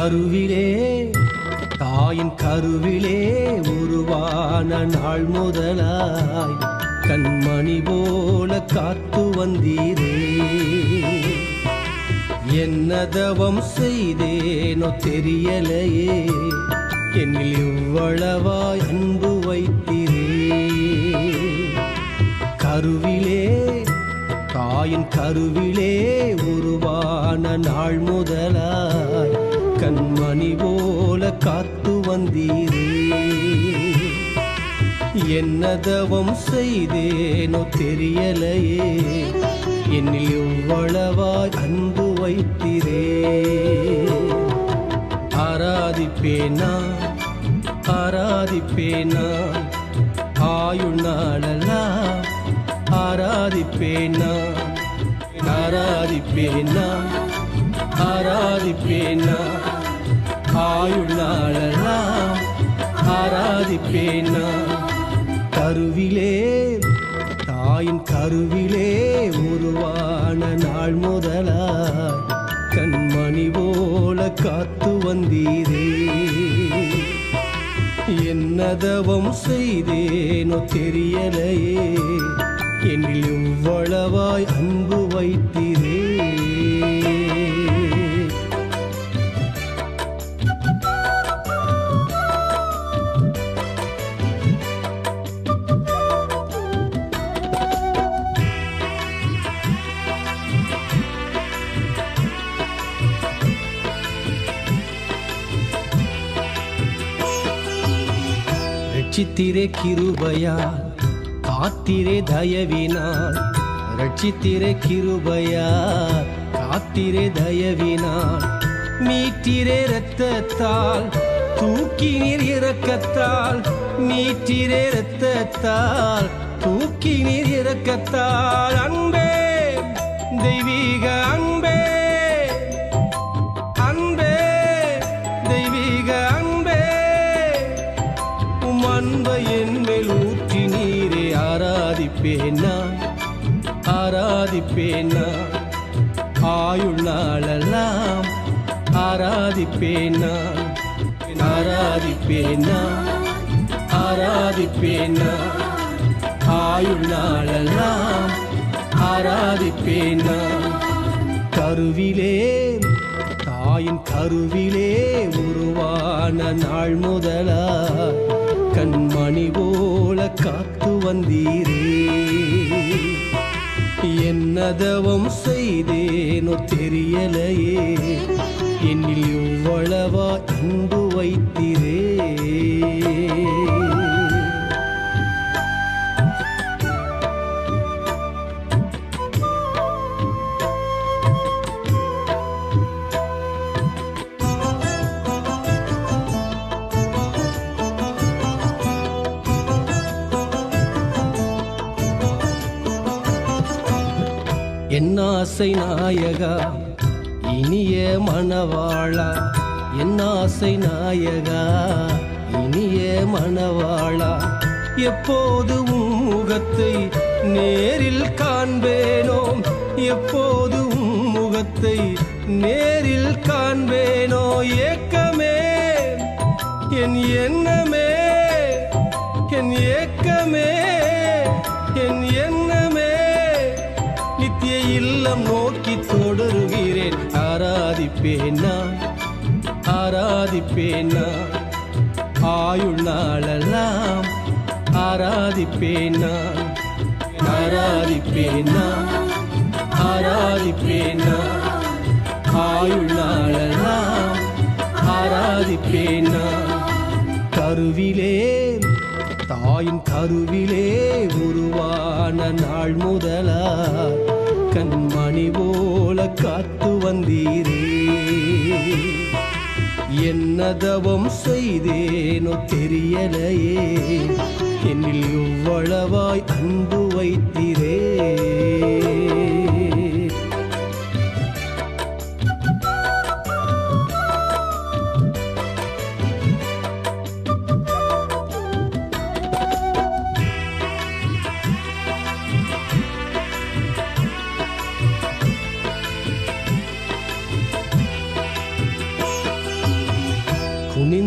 கருவிலே தாயின் கருவிலே உருவான நாள் முதலாய் கண்மணி போல காத்து வந்தீரே என்ன தவம் செய்தேனோ தெரியலையே என்னில் இவ்வளவாய் அன்பு வைத்தீரே கருவிலே தாயின் கருவிலே உருவான நாள் முதலாய் கண்மணி போல காத்து வந்தீரே என்ன தவம் செய்தேனோ தெரியலையே என்னில் எவ்வளவாய் அன்பு வைத்திரே ஆராதிப்பேனா ஆராதிப்பேனா ஆயுள் நாளெல்லாம் ஆராதிப்பேனா ஆராதிப்பேனா ஆராதிப்பேனா ஆயுள் நாளெல்லாம் ஆராதிப்பேனா கருவிலே தாயின் கருவிலே உருவான நாள் முதலாய் கண்மணி போல காத்து வந்தீரே என்ன தவம் செய்தேனோ தெரியலையே என்னில் எவ்வளவாய் அன்பு வைத்தீரே ரட்சித்திரே கிருபையால் காத்திரே தயவினால் ரட்சித்திரே கிருபையால் காத்திரே தயவினால் மீட்டிரே இரத்தத்தால் தூக்கினீர் இரக்கத்தால் மீட்டிரே இரத்தத்தால் தூக்கினீர் இரக்கத்தால் அன்பே தெய்வீக அன்பே அன்பே தெய்வீக அன்பே உம் அன்பை என் மேல் ஊற்றி நீரே ஆராதிப்பேனா ஆராதிப்பேனா ஆயுள் நாளெல்லாம் ஆராதிப்பேனா ஆராதிப்பேனா ஆராதிப்பேனா ஆயுள் நாளெல்லாம் ஆராதிப்பேனா கருவிலே தாயின் கருவிலே உருவான நாள் முதலா கண்மணி போல காத்து வந்தீரே என்ன தவம் செய்தேனோ தெரியலையே என்னில் எவ்வளவா அன்பு வைத்தீரே என் ஆசை நாயகா இனிய மணவாளா என் ஆசை நாயகா இனிய மணவாளா எப்போது உம் முகத்தை நேரில் காண்பேனோ எப்போது உம் முகத்தை நேரில் காண்பேனோ ஏக்கமே என் எண்ணமே என் ஏக்கமே என் எண்ணமே நித்திய இல்லம் நோக்கி தொடருகிறேன் ஆராதிப்பேனா ஆராதிப்பேனா ஆயுள் நாளெல்லாம் ஆராதிப்பேனா ஆராதிப்பேனா ஆராதிப்பேனா ஆயுள் நாளெல்லாம் ஆராதிப்பேனா கருவிலே தாயின் கருவிலே உருவான நாள் முதலா கண்மணி போல காத்து வந்தீரே என்ன தவம் செய்தேனோ தெரியலையே என்னில் எவ்வளவாய் அன்பு வைத்தீரே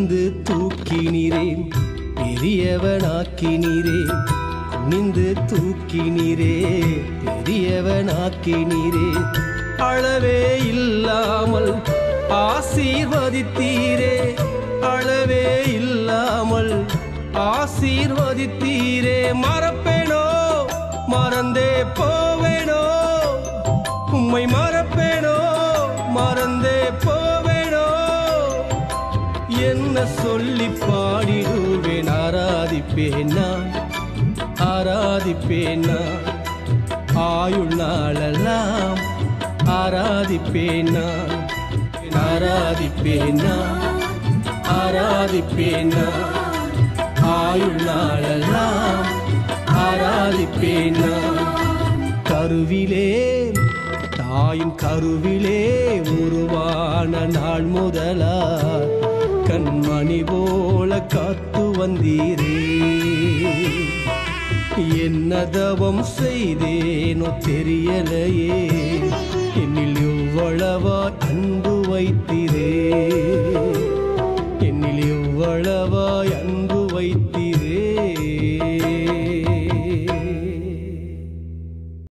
குனிந்து தூக்கினீரே பெரியவனாக்கினீரே குனிந்து தூக்கினீரே பெரியவனாக்கினீரே அளவே இல்லாமல் ஆசீர்வதித்தீரே அளவே இல்லாமல் ஆசீர்வதித்தீரே மறப்பேனோ மறந்தே போவேனோ உம்மை மறப்பேனோ மறந்தே போவேனோ என்ன சொல்லி பாடிடுவேன் ஆராதிப்பேன் நான் ஆராதிப்பேன் நான் ஆயுள் நாளெல்லாம் ஆராதிப்பேன் நான் ஆராதிப்பேன் நான் ஆராதிப்பேன் நான் ஆயுள் நாளெல்லாம் ஆராதிப்பேன் நான் கருவிலே தாயின் கருவிலே உருவான நாள் முதலா கண்மணி போல காத்து வந்தீரே என்ன தவம் செய்தேனோ தெரியலையே என்னில் எவ்வளவா அன்பு வைத்தீரே